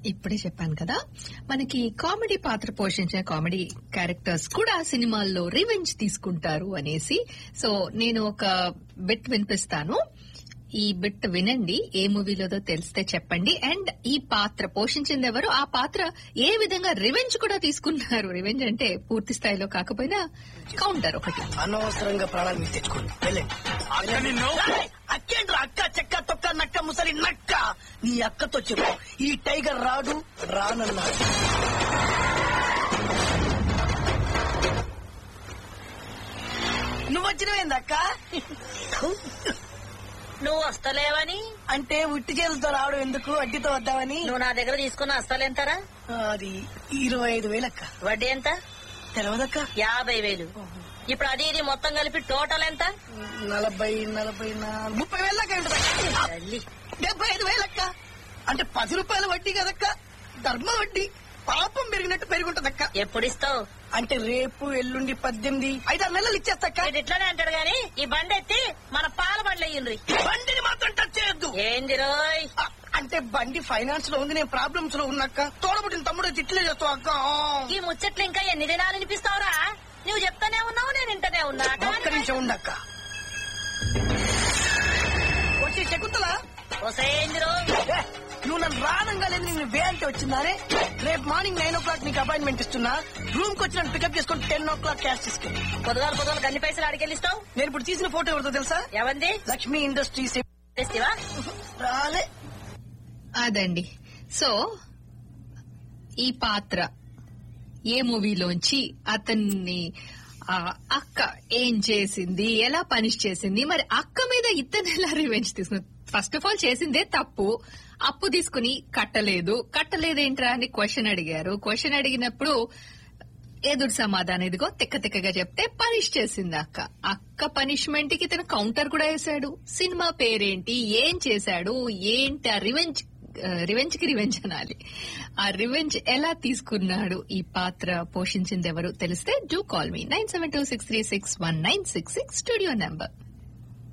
ఇప్పుడే చెప్పాను కదా మనకి కామెడీ పాత్ర పోషించిన కామెడీ క్యారెక్టర్స్ కూడా సినిమాల్లో రివెంజ్ తీసుకుంటారు అనేసి సో నేను ఒక బిట్ వినిపిస్తాను ఈ బిట్ వినండి ఏ మూవీలోదో తెలిస్తే చెప్పండి అండ్ ఈ పాత్ర పోషించింది ఎవరు ఆ పాత్ర ఏ విధంగా రివెంజ్ కూడా తీసుకున్నారు రివెంజ్ అంటే పూర్తి స్థాయిలో కాకపోయినా కౌంటర్ ఒకటి అనవసరంగా ప్రాణాలు మీరు తెచ్చుకోండి వెళ్ళండి అక్క నిన్ను ఏయ్, అక్కేంట్రా అక్క చెక్క తొక్క నక్క ముసలి నక్క నీ అక్కతో చెప్పు ఈ టైగర్ రాడు రానన్నాడు నువ్వు వచ్చినవేంది అక్క నువ్వు వస్తలేవని అంటే ఉట్టి చేతులతో రావడం ఎందుకు అడ్డితో వద్దామని నువ్వు నా దగ్గర తీసుకున్న వస్తలేంతరా అది ఇరవై ఐదు వేలక్క వడ్డీ ఎంత తెలవదక్క యాభై వేలు ఇప్పుడు అది ఇది మొత్తం కలిపి టోటల్ ఎంత నలభై నలభై నాలుగు ముప్పై వేలక్క తల్లి. డెబ్బై ఐదు వేలక్క అంటే పది రూపాయల వడ్డీ కదక్క ధర్మ వడ్డీ పాపం పెరిగినట్టు పెరుగుంటదక్క ఎప్పుడు ఇస్తావు అంటే రేపు ఎల్లుండి పద్దెనిమిది ఐదారు నెలలు ఇచ్చేస్తక్క వీడు ఇట్లానే అంటాడు గాని ఈ బండి ఎత్తి మన పాల బండ్లు అయ్యిండ్రి బండిని మాత్రం టచ్ చేయొద్దు ఏంది రోయ్ ఆ, అంటే బండి ఫైనాన్స్ లో ఉంది నేను ప్రాబ్లమ్స్ లో ఉన్నక్క తోడబుట్టిన తమ్ముడు తిట్లే చేస్తావు అక్క ఈ ముచ్చట్లు ఇంకా ఎన్ని దినాలు వినిపిస్తావురా నువ్వు చెప్తానే ఉన్నావు నేను ఇంటనే ఉన్నా ఒక్క నిమిషం ఉండక్క వచ్చి చెక్కుతలా వసేంది రోయ్ ఏ, నువ్వు నన్ను రానంగానే నిన్ను వే అంటే వచ్చిందానే రేపు మార్నింగ్ నైన్ ఓ క్లాక్ నీకు అపాయింట్మెంట్ ఇస్తున్నా రూమ్ కి వచ్చి నన్ను పికప్ చేసుకుని టెన్ ఓ క్లాక్ క్యాష్ తీసుకెళ్ళి పొద్దుగాల పొద్దుగాల గన్ని పైసలు అడికెళ్ళిస్తావు నేను ఇప్పుడు తీసిన ఫోటో ఎవరితో తెలుసా ఎవంది లక్ష్మీ ఇండస్ట్రీస్ తెస్తివా రాలే అదండి సో ఈ పాత్ర ఏ మూవీలోంచి అతన్ని ఆ అక్క ఏం చేసింది ఎలా పనిష్ చేసింది మరి అక్క మీద ఇతను ఎలా రివెంజ్ తీసుకుంది ఫస్ట్ ఆఫ్ ఆల్ చేసిందే తప్పు అప్పు తీసుకుని కట్టలేదు కట్టలేదేంట్రా అని క్వశ్చన్ అడిగారు క్వశ్చన్ అడిగినప్పుడు ఎదురు సమాధానం ఇదిగో తిక్క తిక్కగా చెప్తే పనిష్ చేసింది అక్క అక్క పనిష్మెంట్ కి తన కౌంటర్ కూడా వేశాడు సినిమా పేరేంటి ఏం చేశాడు ఏంటి ఆ రివెంజ్ రివెంజ్ కి రివెంజ్ అనాలి ఆ రివెంజ్ ఎలా తీసుకున్నాడు ఈ పాత్ర పోషించింది ఎవరు తెలిస్తే do call me nine seven two six three six one nine six six studio number